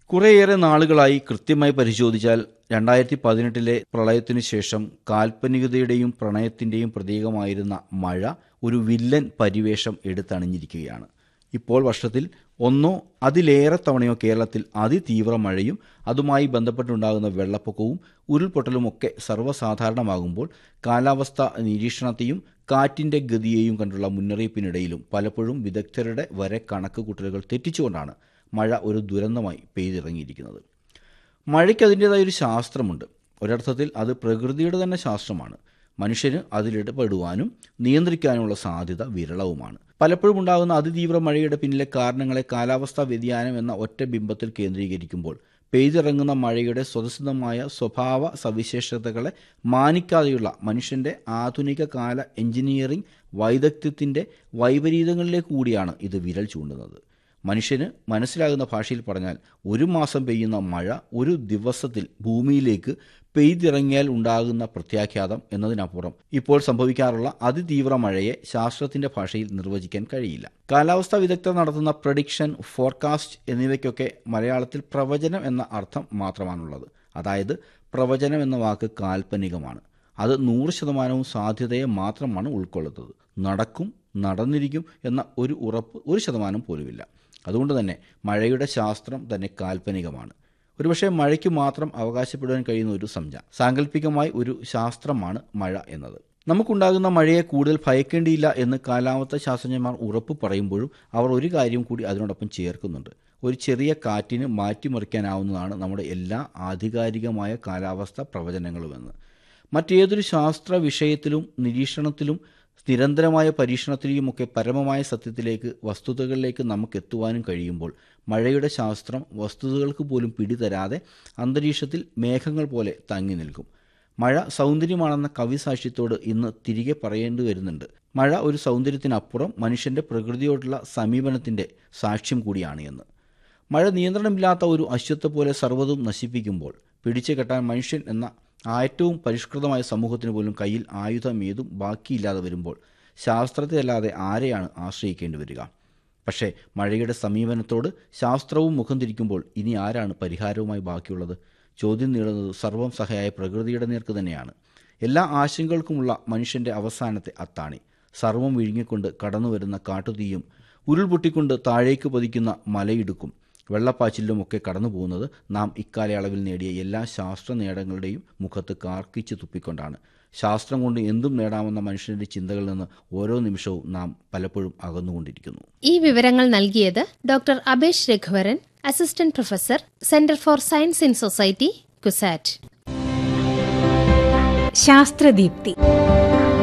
കുറേയേറെ നാളുകളായി കൃത്യമായി പരിശോധിച്ചാൽ രണ്ടായിരത്തി പതിനെട്ടിലെ പ്രളയത്തിനു ശേഷം കാൽപ്പനികതയുടെയും പ്രണയത്തിന്റെയും പ്രതീകമായിരുന്ന മഴ ഒരു വില്ലൻ പരിവേഷം എടുത്തണിഞ്ഞിരിക്കുകയാണ് ഇപ്പോൾ വർഷത്തിൽ ഒന്നോ അതിലേറെ തവണയോ കേരളത്തിൽ അതിതീവ്ര മഴയും അതുമായി ബന്ധപ്പെട്ടുണ്ടാകുന്ന വെള്ളപ്പൊക്കവും ഉരുൾപൊട്ടലുമൊക്കെ സർവ്വസാധാരണമാകുമ്പോൾ കാലാവസ്ഥ നിരീക്ഷണത്തെയും കാറ്റിന്റെ ഗതിയെയും കണ്ടുള്ള മുന്നറിയിപ്പിനിടയിലും പലപ്പോഴും വിദഗ്ധരുടെ വരെ കണക്ക് കൂട്ടലുകൾ തെറ്റിച്ചുകൊണ്ടാണ് മഴ ഒരു ദുരന്തമായി പെയ്തിറങ്ങിയിരിക്കുന്നത് മഴയ്ക്ക് അതിൻ്റെതായ ഒരു ശാസ്ത്രമുണ്ട് ഒരർത്ഥത്തിൽ അത് പ്രകൃതിയുടെ തന്നെ ശാസ്ത്രമാണ് മനുഷ്യന് അതിലിടപെടുവാനും നിയന്ത്രിക്കാനുമുള്ള സാധ്യത വിരളവുമാണ് പലപ്പോഴും ഉണ്ടാകുന്ന അതിതീവ്ര മഴയുടെ പിന്നിലെ കാരണങ്ങളെ കാലാവസ്ഥാ വ്യതിയാനം എന്ന ഒറ്റ ബിംബത്തിൽ കേന്ദ്രീകരിക്കുമ്പോൾ പെയ്തിറങ്ങുന്ന മഴയുടെ സ്വതസിദ്ധമായ സ്വഭാവ സവിശേഷതകളെ മാനിക്കാതെയുള്ള മനുഷ്യന്റെ ആധുനിക കാല എഞ്ചിനീയറിംഗ് വൈദഗ്ധ്യത്തിന്റെ വൈപരീതങ്ങളിലേക്ക് കൂടിയാണ് ഇത് വിരൽ ചൂണ്ടുന്നത് മനുഷ്യന് മനസ്സിലാകുന്ന ഭാഷയിൽ പറഞ്ഞാൽ ഒരു മാസം പെയ്യുന്ന മഴ ഒരു ദിവസത്തിൽ ഭൂമിയിലേക്ക് പെയ്തിറങ്ങിയാൽ ഉണ്ടാകുന്ന പ്രത്യാഘാതം എന്നതിനപ്പുറം ഇപ്പോൾ സംഭവിക്കാറുള്ള അതിതീവ്ര മഴയെ ശാസ്ത്രത്തിന്റെ ഭാഷയിൽ നിർവചിക്കാൻ കഴിയില്ല കാലാവസ്ഥാ വിദഗ്ധർ നടത്തുന്ന പ്രഡിക്ഷൻ ഫോർകാസ്റ്റ് എന്നിവയ്ക്കൊക്കെ മലയാളത്തിൽ പ്രവചനം എന്ന അർത്ഥം മാത്രമാണുള്ളത് അതായത് പ്രവചനം എന്ന വാക്ക് കാൽപ്പനികമാണ് അത് നൂറ് ശതമാനവും സാധ്യതയെ മാത്രമാണ് ഉൾക്കൊള്ളുന്നത് നടക്കും നടന്നിരിക്കും എന്ന ഒരു ഉറപ്പ് ഒരു ശതമാനം പോലുമില്ല അതുകൊണ്ട് തന്നെ മഴയുടെ ശാസ്ത്രം തന്നെ കാൽപ്പനികമാണ് ഒരുപക്ഷെ മഴയ്ക്ക് മാത്രം അവകാശപ്പെടുവാൻ കഴിയുന്ന ഒരു സംജ്ഞ സാങ്കല്പികമായി ഒരു ശാസ്ത്രമാണ് മഴ എന്നത് നമുക്കുണ്ടാകുന്ന മഴയെ കൂടുതൽ ഭയക്കേണ്ടിയില്ല എന്ന് കാലാവസ്ഥ ശാസ്ത്രജ്ഞന്മാർ ഉറപ്പ് പറയുമ്പോഴും അവർ ഒരു കാര്യം കൂടി അതിനോടൊപ്പം ചേർക്കുന്നുണ്ട് ഒരു ചെറിയ കാറ്റിന് മാറ്റിമറിക്കാനാവുന്നതാണ് നമ്മുടെ എല്ലാ ആധികാരികമായ കാലാവസ്ഥ പ്രവചനങ്ങളുമെന്ന് മറ്റേതൊരു ശാസ്ത്ര വിഷയത്തിലും നിരീക്ഷണത്തിലും നിരന്തരമായ പരീക്ഷണത്തിലുമൊക്കെ പരമമായ സത്യത്തിലേക്ക് വസ്തുതകളിലേക്ക് നമുക്ക് എത്തുവാനും കഴിയുമ്പോൾ മഴയുടെ ശാസ്ത്രം വസ്തുതകൾക്ക് പോലും പിടിതരാതെ അന്തരീക്ഷത്തിൽ മേഘങ്ങൾ പോലെ തങ്ങി നിൽക്കും മഴ സൗന്ദര്യമാണെന്ന കവിസാക്ഷ്യത്തോട് ഇന്ന് തിരികെ പറയേണ്ടി വരുന്നുണ്ട് മഴ ഒരു സൗന്ദര്യത്തിനപ്പുറം മനുഷ്യന്റെ പ്രകൃതിയോടുള്ള സമീപനത്തിന്റെ സാക്ഷ്യം കൂടിയാണ് എന്ന് മഴ നിയന്ത്രണമില്ലാത്ത ഒരു അശ്വത്തെ പോലെ സർവ്വതും നശിപ്പിക്കുമ്പോൾ പിടിച്ചു കെട്ടാൻ മനുഷ്യൻ എന്ന ഏറ്റവും പരിഷ്കൃതമായ സമൂഹത്തിന് പോലും കയ്യിൽ ആയുധം ഏതും ബാക്കിയില്ലാതെ വരുമ്പോൾ ശാസ്ത്രത്തെയല്ലാതെ ആരെയാണ് ആശ്രയിക്കേണ്ടി വരിക പക്ഷേ മഴയുടെ സമീപനത്തോട് ശാസ്ത്രവും മുഖം തിരിക്കുമ്പോൾ ഇനി ആരാണ് പരിഹാരവുമായി ബാക്കിയുള്ളത് ചോദ്യം നീളുന്നത് സർവം സഹയായ പ്രകൃതിയുടെ നേർക്ക് തന്നെയാണ് എല്ലാ ആശങ്കകൾക്കുമുള്ള മനുഷ്യന്റെ അവസാനത്തെ അത്താണി സർവം വിഴുങ്ങിക്കൊണ്ട് കടന്നുവരുന്ന കാട്ടുതീയും ഉരുൾപൊട്ടിക്കൊണ്ട് താഴേക്ക് പതിക്കുന്ന മലയിടുക്കും വെള്ളപ്പാച്ചിലുമൊക്കെ കടന്നു പോകുന്നത് നാം ഇക്കാലയളവിൽ നേടിയ എല്ലാ ശാസ്ത്ര നേട്ടങ്ങളുടെയും മുഖത്ത് കാർക്കിച്ച് തുപ്പിക്കൊണ്ടാണ് ശാസ്ത്രം കൊണ്ട് എന്തും നേടാമെന്ന മനുഷ്യന്റെ ചിന്തകളിൽ നിന്ന് ഓരോ നിമിഷവും നാം പലപ്പോഴും അകന്നുകൊണ്ടിരിക്കുന്നു ഈ വിവരങ്ങൾ നൽകിയത് doctor Abesh Raghuvaran assistant professor centre for science in society CUSAT ശാസ്ത്രദീപ്തി